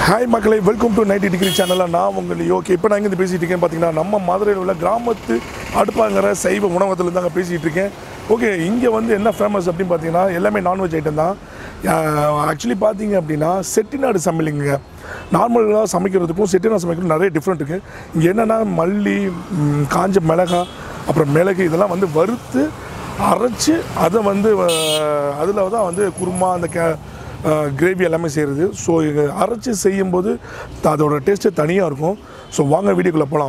hi மக்களே welcome to 90 degree சேனலில் நான் உங்கள் ஓகே இப்போ நான் இங்கே பேசிகிட்டு இருக்கேன் பார்த்தீங்கன்னா நம்ம மதுரையில் உள்ள கிராமத்து அடுப்பாங்கிற சைவ உணவகத்தில் தாங்க பேசிகிட்டு இருக்கேன் ஓகே இங்கே வந்து என்ன ஃபேமஸ் அப்படின்னு பார்த்தீங்கன்னா எல்லாமே நான்வெஜ் ஐட்டம் தான் ஆக்சுவலி பார்த்தீங்க அப்படின்னா செட்டிநாடு சமையலுங்க நார்மலாக சமைக்கிறதுக்கும் செட்டிநாடு சமைக்கிறதுக்கும் நிறைய டிஃப்ரெண்ட் இருக்குது இங்கே என்னென்னா மல்லி ம், காஞ்ச மிளகா அப்புறம் மிளகு இதெல்லாம் வந்து வறுத்து அரைச்சி அதை வந்து அதில் தான் வந்து குருமா அந்த கே கிரேவி எல்லாமே செய்கிறது ஸோ இது அரைச்சி செய்யும்போது த- அதோட டேஸ்ட்டு தனியாக இருக்கும் ஸோ வாங்க வீடியோக்குள்ளே போகலாம்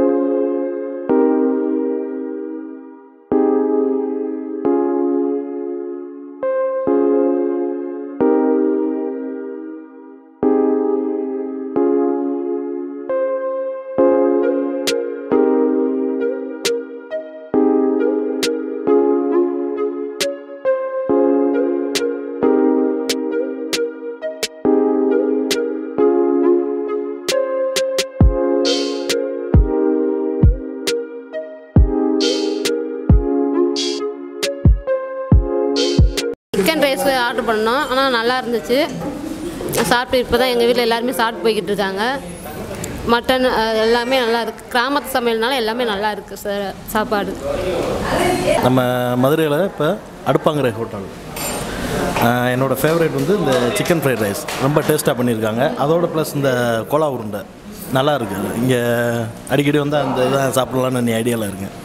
சிக்கன் ரைஸ் ஆர்டர் பண்ணோம் ஆனால் நல்லா இருந்துச்சு சாப்பிட்டு இப்போ தான் எங்கள் வீட்டில் எல்லாருமே சாப்பிட்டு போய்கிட்டு இருக்காங்க மட்டன் அஹ், எல்லாமே நல்லா இருக்குது கிராமத்து சமையல்னால எல்லாமே நல்லா இருக்குது சார் சாப்பாடு நம்ம மதுரையில் இப்போ அடுப்பாங்கிற ஹோட்டல் ஆஹ் என்னோட ஃபேவரேட் வந்து இந்த சிக்கன் ஃப்ரைட் ரைஸ் ரொம்ப டேஸ்ட்டாக பண்ணியிருக்காங்க அதோட ப்ளஸ் இந்த கோலா உருண்டை நல்லா இருக்குது இங்கே அடிக்கடி வந்து அந்த இதான் சாப்பிட்லான்னு நீ ஐடியாவில் இருக்கேன்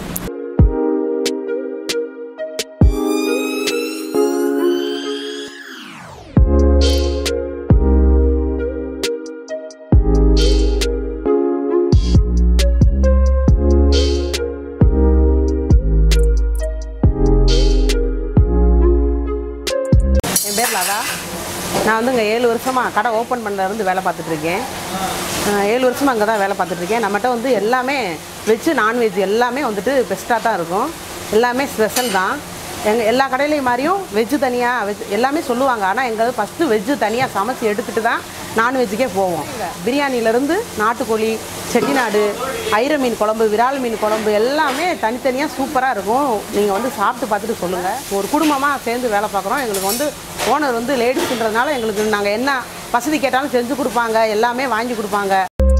என் பேர் லதா நான் வந்து இங்கே ஏழு வருஷமாக கடை ஓப்பன் பண்ணலேருந்து வேலை பார்த்துட்ருக்கேன் ஏழு வருஷமாக அங்கே தான் வேலை பார்த்துட்ருக்கேன் நம்மகிட்ட வந்து எல்லாமே வெஜ்ஜு நான்வெஜ் எல்லாமே வந்துட்டு பெஸ்ட்டாக தான் இருக்கும் எல்லாமே ஸ்பெஷல் தான் எங்கள் எல்லா கடையிலையும் மாதிரியும் வெஜ்ஜு தனியாக வெஜ் எல்லாமே சொல்லுவாங்க ஆனால் எங்கள் ஃபஸ்ட்டு வெஜ்ஜு தனியாக சமைச்சு எடுத்துகிட்டு தான் நான்வெஜ்ஜுக்கே போவோம் பிரியாணிலேருந்து நாட்டுக்கோழி செட்டிநாடு ஐர மீன் குழம்பு விரால் மீன் குழம்பு எல்லாமே தனித்தனியாக சூப்பராக இருக்கும் நீங்கள் வந்து சாப்பிட்டு பார்த்துட்டு சொல்லுங்கள் ஒரு குடும்பமாக சேர்ந்து வேலை பார்க்குறோம் எங்களுக்கு வந்து ஓனர் வந்து லேடிஸ்ன்றதுனால எங்களுக்கு நாங்கள் என்ன வசதி கேட்டாலும் செஞ்சு கொடுப்பாங்க எல்லாமே வாங்கி கொடுப்பாங்க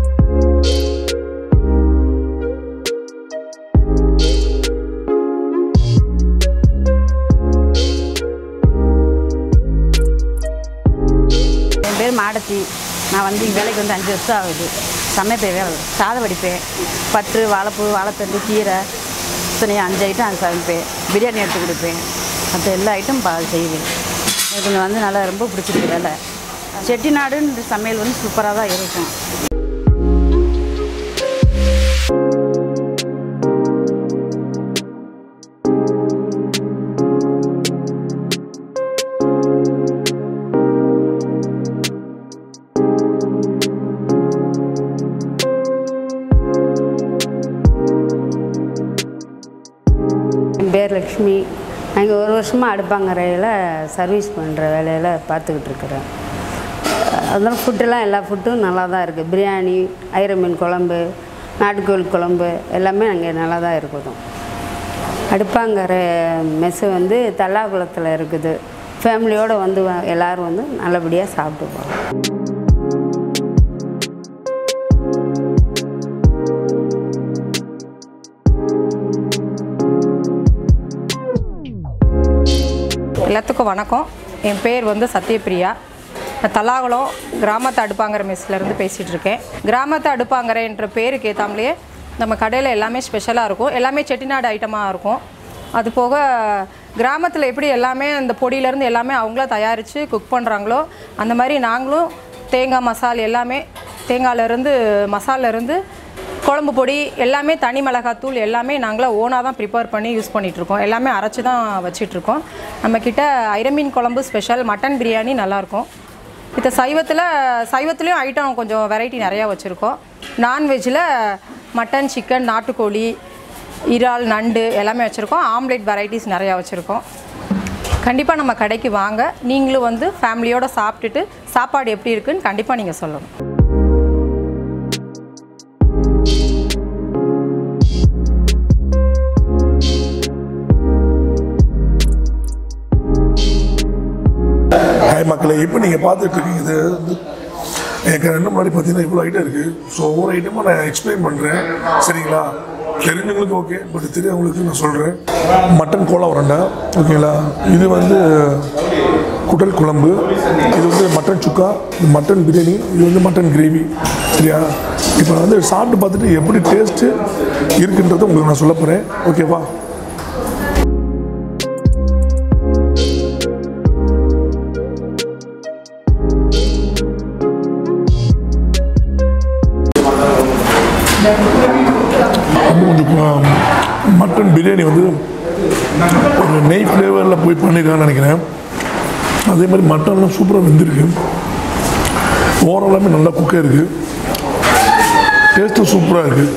என் பேர் மாடத்தி நான் வந்து இங்க வேலைக்கு வந்து அஞ்சு வருஷம் ஆகுது சமைப்பேன் வேலை சாதம் வடிப்பேன் பற்று வாழைப்பூ வாழைத்தண்டு கீரை இத்தனை அஞ்சு ஐட்டம் அது சமைப்பேன் பிரியாணி எடுத்து கொடுப்பேன் மற்ற எல்லா ஐட்டம் பா செய்வேன் எனக்கு இங்க வந்து நல்லா ரொம்ப பிடிச்சிருக்கு வேலை செட்டிநாடுன்ற சமையல் வந்து சூப்பராக தான் இருக்கும் என் பேர் லக்ஷ்மி நாங்கள் ஒரு வருஷமாக அடுப்பாங்கரையில் சர்வீஸ் பண்ணுற வேலையில் பார்த்துக்கிட்டு இருக்கிறேன் அதெல்லாம் ஃபுட்டெல்லாம் எல்லா ஃபுட்டும் நல்லா தான் இருக்குது பிரியாணி ஐர மீன் குழம்பு நாட்டுக்கோழி குழம்பு எல்லாமே அங்கே நல்லா தான் இருக்குது அடுப்பாங்கரை மெஸ்ஸு வந்து தல்லாகுளத்தில் இருக்குது ஃபேமிலியோடு வந்து வ- எல்லோரும் வந்து நல்லபடியாக சாப்பிட்டு போகிறோம் எல்லாத்துக்கும் வணக்கம் என் பேர் வந்து சத்யபிரியா நான் தலாகுளம் கிராமத்து அடுப்பாங்கிற மெஸ்லேருந்து பேசிகிட்டு இருக்கேன் கிராமத்து அடுப்பாங்கரைன்ற பேருக்கு ஏற்றாமலேயே நம்ம கடையில் எல்லாமே ஸ்பெஷலாக இருக்கும் எல்லாமே செட்டிநாடு ஐட்டமாக இருக்கும் அது போக கிராமத்தில் எப்படி எல்லாமே அந்த பொடியிலேருந்து எல்லாமே அவங்களா தயாரித்து குக் பண்ணுறாங்களோ அந்த மாதிரி நாங்களும் தேங்காய் மசால் எல்லாமே தேங்காயிலேருந்து மசாலேருந்து குழம்பு பொடி எல்லாமே தனி மிளகாத்தூள் எல்லாமே நாங்களே ஓனாக தான் ப்ரிப்பேர் பண்ணி யூஸ் பண்ணிகிட்ருக்கோம் எல்லாமே அரைச்சி தான் வச்சிட்ருக்கோம் நம்மக்கிட்ட ஐரமீன் குழம்பு ஸ்பெஷல் மட்டன் பிரியாணி நல்லாயிருக்கும் இப்போ சைவத்தில் சைவத்துலேயும் ஐட்டம் கொஞ்சம் வெரைட்டி நிறையா வச்சுருக்கோம் நான்வெஜ்ஜில் மட்டன் சிக்கன் நாட்டுக்கோழி இறால் நண்டு எல்லாமே வச்சுருக்கோம் ஆம்லேட் வெரைட்டிஸ் நிறையா வச்சுருக்கோம் கண்டிப்பாக நம்ம கடைக்கு வாங்க நீங்களும் வந்து ஃபேமிலியோடு சாப்பிட்டுட்டு சாப்பாடு எப்படி இருக்குன்னு கண்டிப்பாக நீங்கள் சொல்லணும் ஹாய் மக்களே இப்போ நீங்கள் பார்த்துட்டு இருக்கீங்க இது வந்து எனக்கு ரெண்டு முன்னாடி பார்த்தீங்கன்னா இவ்வளோ ஐட்டம் இருக்குது ஸோ ஒவ்வொரு ஐட்டமாக நான் எக்ஸ்பிளைன் பண்ணுறேன் சரிங்களா தெரிஞ்சவங்களுக்கு ஓகே பட் தெரியாதவங்களுக்கு நான் சொல்கிறேன் மட்டன் கோலா உரண்டை ஓகேங்களா இது வந்து குடல் குழம்பு இது வந்து மட்டன் சுக்கா இது மட்டன் பிரியாணி இது வந்து மட்டன் கிரேவி சரியா இப்போ நான் வந்து சாப்பிட்டு பார்த்துட்டு எப்படி டேஸ்ட்டு இருக்குன்றதை உங்களுக்கு நான் சொல்ல போகிறேன் ஓகேவா கொஞ்சம் ஆ, மட்டன் பிரியாணி வந்து ஒரு நெய் ஃப்ளேவரில் போய் பண்ணியிருக்கான்னு நினைக்கிறேன் அதே மாதிரி மட்டன்லாம் சூப்பராக வெந்திருக்கு ஓரளவுமே நல்லா குக்காக இருக்குது டேஸ்ட்டும் சூப்பராக இருக்குது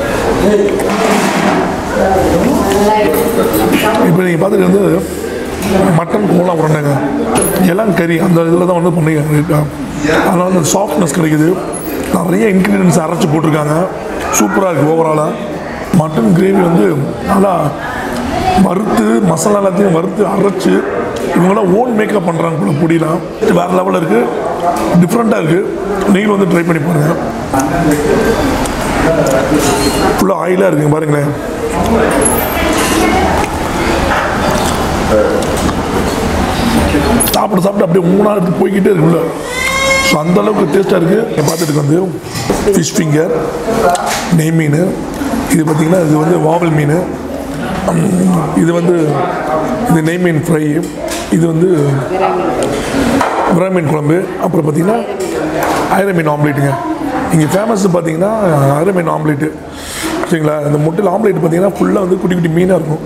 இப்போ நீங்கள் பார்த்துட்டு வந்து மட்டன் கோலா உரண்டைங்க எல்லாம் கறி அந்த இதில் தான் வந்து பண்ணிருக்காங்க அதனால் அந்த சாஃப்ட்னஸ் கிடைக்குது நிறைய இன்க்ரீடியன்ஸ் அரைச்சி போட்டிருக்காங்க சூப்பராக இருக்குது ஓவராலாக மட்டன் கிரேவி வந்து நல்லா வறுத்து மசாலா எல்லாத்தையும் வறுத்து அரைச்சி இவங்களாம் ஓன் மேக்கப் பண்ணுறாங்க போல பொடியெலாம் வேறு லெவலில் இருக்குது டிஃப்ரெண்ட்டாக இருக்குது நீங்களும் வந்து ட்ரை பண்ணி பாருங்கள் ஃபுல்லாக ஆயிலாக இருக்குங்க பாருங்களேன் சாப்பிட சாப்பிட்டு அப்படியே மூணாவது எடுத்து போய்கிட்டே இருக்குல்ல ஸோ அந்த அளவுக்கு டேஸ்ட்டாக இருக்குது பார்த்துட்டு வந்து ஃபிஷ் ஃபிங்கர் நெய் மீன் இது பார்த்திங்கன்னா இது வந்து வாவல் மீன் உம், இது வந்து இது நெய் மீன் ஃப்ரை இது வந்து விரா மீன் குழம்பு அப்புறம் பார்த்திங்கன்னா ஐர மீன் ஆம்லேட்டுங்க இங்கே ஃபேமஸ் பார்த்தீங்கன்னா ஐர மீன் ஆம்லேட்டு சரிங்களா அந்த முட்டையில் ஆம்லேட் பார்த்தீங்கன்னா ஃபுல்லாக வந்து குட்டி குட்டி மீனாக இருக்கும்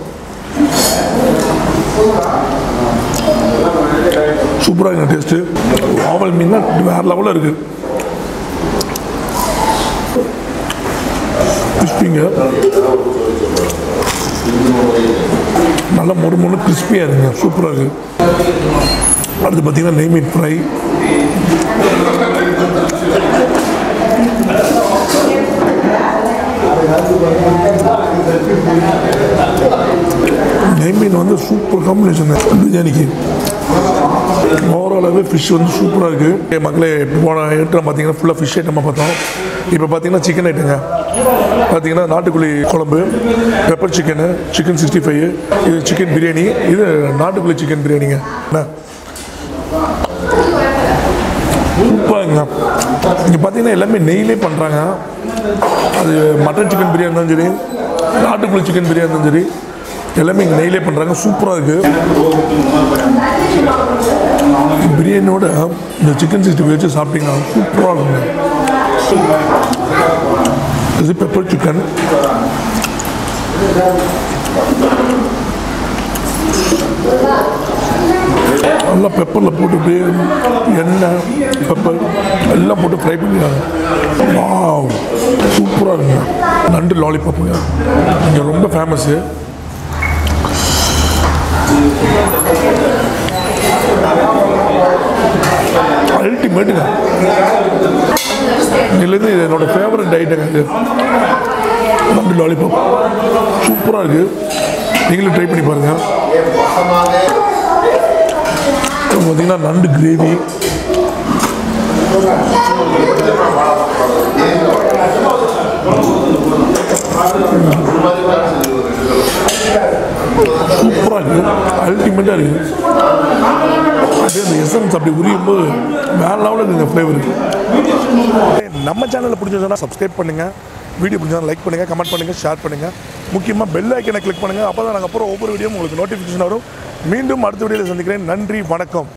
சூப்பராக இருக்குங்க டேஸ்ட்டு ஆவல் மீன்னா வேறு லெவலில் இருக்குது கிறிஸ்பிங்க நல்லா மொறு மொறு கிறிஸ்பியாக இருக்குங்க சூப்பராக இருக்குது அடுத்து பார்த்தீங்கன்னா நெய் மீன் ஃப்ரை நெய் மீன் வந்து சூப்பர் காம்பினேஷன் பிரியாணிக்கு ஓவராலாகவே ஃபிஷ் வந்து சூப்பராக இருக்குது மக்களே போன ஐட்டம் பார்த்தீங்கன்னா ஃபுல்லாக ஃபிஷ் ஐட்டமாக பார்த்தோம் இப்போ பார்த்தீங்கன்னா சிக்கன் ஐட்டங்க பார்த்தீங்கன்னா நாட்டுக்கோழி குழம்பு pepper chicken chicken sixty five இது சிக்கன் பிரியாணி இது நாட்டுக்கோழி சிக்கன் பிரியாணிங்க என்ன சூப்பராங்க இங்கே பார்த்தீங்கன்னா எல்லாமே நெய்லே பண்ணுறாங்க அது மட்டன் சிக்கன் பிரியாணி இருந்தாலும் சரி நாட்டுக்கோழி சிக்கன் பிரியாணி இருந்தாலும் சரி எல்லாமே இங்கே நெய்லே பண்ணுறாங்க சூப்பராக இருக்குது பிரியாணியோட இந்த சிக்கன் சிக்ஸ்டி ஃபைவ் வச்சு சாப்பிட்டீங்கன்னா சூப்பராக இருக்குங்க இது பெப்பர் சிக்கன் நல்லா பெப்பரில் போட்டு அப்படியே எண்ணெய் பெப்பர் எல்லாம் போட்டு ஃப்ரை பண்ணிடுறாங்க வாவ் சூப்பராக இருக்குங்க நண்டு லாலிபாப்புங்க இங்கே ரொம்ப ஃபேமஸ்ஸு அல்டிமேட்டுங்க இதுலேருந்து இது என்னோட ஃபேவரட் ஐட்டங்க இது நண்டு லாலிபாப் சூப்பராக இருக்குது நீங்களும் ட்ரை பண்ணி பாருங்கள் பார்த்தீங்கன்னா நண்டு கிரேவி சூப்பராக இருக்குது அல்டிமேட்டாக இருக்குது அப்படியே அந்த எசன்ஸ் அப்படி உரியும் போது வேற லெவலில் இருக்குங்க ஃப்ளேவர் நம்ம சேனலில் பிடிச்சதுன்னா சப்ஸ்கிரைப் பண்ணுங்கள் வீடியோ பிடிச்சா லைக் பண்ணுங்கள் கமெண்ட் பண்ணுங்கள் ஷேர் பண்ணுங்கள் முக்கியமாக பெல் ஐக்கனை கிளிக் பண்ணுங்கள் அப்போ தான் நாங்கள் அப்புறம் ஒவ்வொரு வீடியோ உங்களுக்கு நோட்டிஃபிகேஷன் வரும் மீண்டும் அடுத்த வீடியோவில் சந்திக்கிறேன் நன்றி வணக்கம்